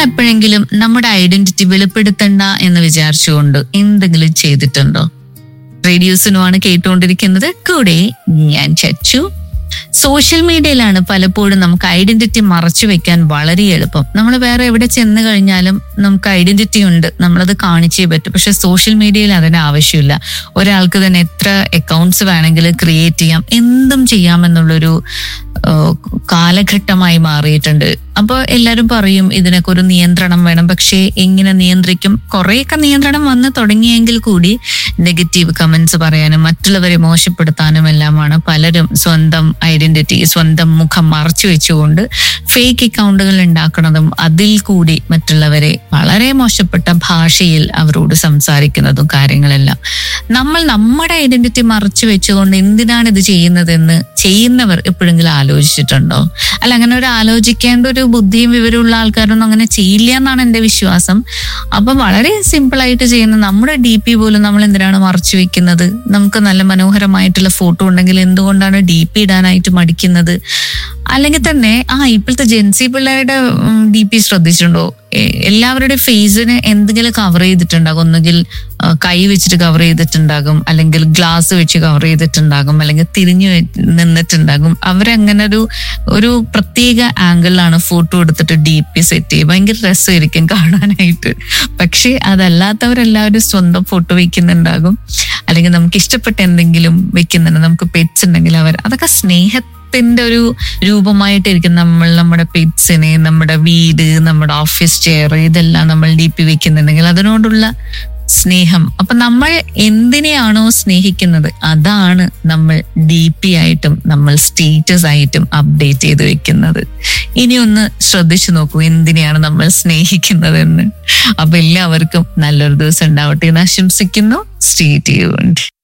എപ്പോഴെങ്കിലും നമ്മുടെ ഐഡന്റിറ്റി വെളിപ്പെടുത്തണ്ട എന്ന് വിചാരിച്ചുകൊണ്ട് എന്തെങ്കിലും ചെയ്തിട്ടുണ്ടോ റേഡിയോസിനുമാണ് കേട്ടുകൊണ്ടിരിക്കുന്നത് കൂടെ ഞാൻ ചച്ചു സോഷ്യൽ മീഡിയയിലാണ് പലപ്പോഴും നമുക്ക് ഐഡന്റിറ്റി മറച്ചു വെക്കാൻ വളരെ എളുപ്പം നമ്മൾ വേറെ എവിടെ ചെന്ന് കഴിഞ്ഞാലും നമുക്ക് ഐഡന്റിറ്റി ഉണ്ട് നമ്മളത് കാണിച്ചേ പറ്റും പക്ഷെ സോഷ്യൽ മീഡിയയിൽ അതിന് ആവശ്യമില്ല ഒരാൾക്ക് തന്നെ എത്ര അക്കൗണ്ട്സ് വേണമെങ്കിലും ക്രിയേറ്റ് ചെയ്യാം എന്തും ചെയ്യാമെന്നുള്ളൊരു ഏഹ്, കാലഘട്ടമായി മാറിയിട്ടുണ്ട് അപ്പോൾ എല്ലാവരും പറയും ഇതിനൊക്കെ ഒരു നിയന്ത്രണം വേണം പക്ഷേ എങ്ങനെ നിയന്ത്രിക്കും കുറേയൊക്കെ നിയന്ത്രണം വന്ന് തുടങ്ങിയെങ്കിൽ കൂടി നെഗറ്റീവ് കമന്റ്സ് പറയാനും മറ്റുള്ളവരെ മോശപ്പെടുത്താനും എല്ലാമാണ് പലരും സ്വന്തം ഐഡന്റിറ്റി സ്വന്തം മുഖം മറച്ചു വെച്ചുകൊണ്ട് ഫേക്ക് അക്കൗണ്ടുകൾ ഉണ്ടാക്കുന്നതും അതിൽ കൂടി മറ്റുള്ളവരെ വളരെ മോശപ്പെട്ട ഭാഷയിൽ അവരോട് സംസാരിക്കുന്നതും കാര്യങ്ങളെല്ലാം നമ്മൾ നമ്മുടെ ഐഡന്റിറ്റി മറച്ചു വെച്ചുകൊണ്ട് എന്തിനാണ് ഇത് ചെയ്യുന്നതെന്ന് ചെയ്യുന്നവർ എപ്പോഴെങ്കിലും ആലോചിച്ചിട്ടുണ്ടോ അല്ല അങ്ങനെ ഒരു ആലോചിക്കേണ്ട ഒരു ബുദ്ധിയും വിവരമുള്ള ആൾക്കാരൊന്നും അങ്ങനെ ചെയ്യില്ല എന്നാണ് എന്റെ വിശ്വാസം അപ്പൊ വളരെ സിമ്പിൾ ആയിട്ട് ചെയ്യുന്ന നമ്മുടെ ഡി പി പോലും നമ്മൾ എന്തിനാണ് മറച്ചു വെക്കുന്നത് നമുക്ക് നല്ല മനോഹരമായിട്ടുള്ള ഫോട്ടോ ഉണ്ടെങ്കിൽ എന്തുകൊണ്ടാണ് ഡി പി ഇടാനായിട്ട് മടിക്കുന്നത് അല്ലെങ്കിൽ തന്നെ ആ ഇപ്പോഴത്തെ ജെൻസി പിള്ളേരുടെ ഡി പി ശ്രദ്ധിച്ചിട്ടുണ്ടോ എ- എല്ലാവരുടെ ഫേസിന് എന്തെങ്കിലും കവർ ചെയ്തിട്ടുണ്ടാകും ഒന്നുകിൽ ആ, കൈ വെച്ചിട്ട് കവർ ചെയ്തിട്ടുണ്ടാകും അല്ലെങ്കിൽ ഗ്ലാസ് വെച്ച് കവർ ചെയ്തിട്ടുണ്ടാകും അല്ലെങ്കിൽ തിരിഞ്ഞു വെ- നിന്നിട്ടുണ്ടാകും അവരങ്ങനെ ഒരു ഒരു പ്രത്യേക ആംഗിളിലാണ് ഫോട്ടോ എടുത്തിട്ട് ഡി പി സെറ്റ് ചെയ്യും ഭയങ്കര രസമായിരിക്കും കാണാനായിട്ട് പക്ഷേ അതല്ലാത്തവരെല്ലാവരും സ്വന്തം ഫോട്ടോ വെക്കുന്നുണ്ടാകും അല്ലെങ്കിൽ നമുക്ക് ഇഷ്ടപ്പെട്ട എന്തെങ്കിലും വെക്കുന്നുണ്ട് നമുക്ക് പെറ്റ്സ് ഉണ്ടെങ്കിൽ അവർ അതൊക്കെ സ്നേഹത്തിന്റെ ഒരു രൂപമായിട്ടിരിക്കും നമ്മൾ നമ്മുടെ പെറ്റ്സിനെ നമ്മുടെ വീട് നമ്മുടെ ഓഫീസ് ചെയർ ഇതെല്ലാം നമ്മൾ ഡി പി വെക്കുന്നുണ്ടെങ്കിൽ അതിനോടുള്ള സ്നേഹം അപ്പൊ നമ്മൾ എന്തിനെയാണോ സ്നേഹിക്കുന്നത് അതാണ് നമ്മൾ ഡി പി ആയിട്ടും നമ്മൾ സ്റ്റേറ്റസ് ആയിട്ടും അപ്ഡേറ്റ് ചെയ്ത് വെക്കുന്നത് ഇനി ഒന്ന് ശ്രദ്ധിച്ചു നോക്കൂ എന്തിനെയാണ് നമ്മൾ സ്നേഹിക്കുന്നതെന്ന് അപ്പൊ എല്ലാവർക്കും നല്ലൊരു ദിവസം ഉണ്ടാവട്ടെ എന്ന് ആശംസിക്കുന്നു സ്റ്റേ ട്യൂൺഡ്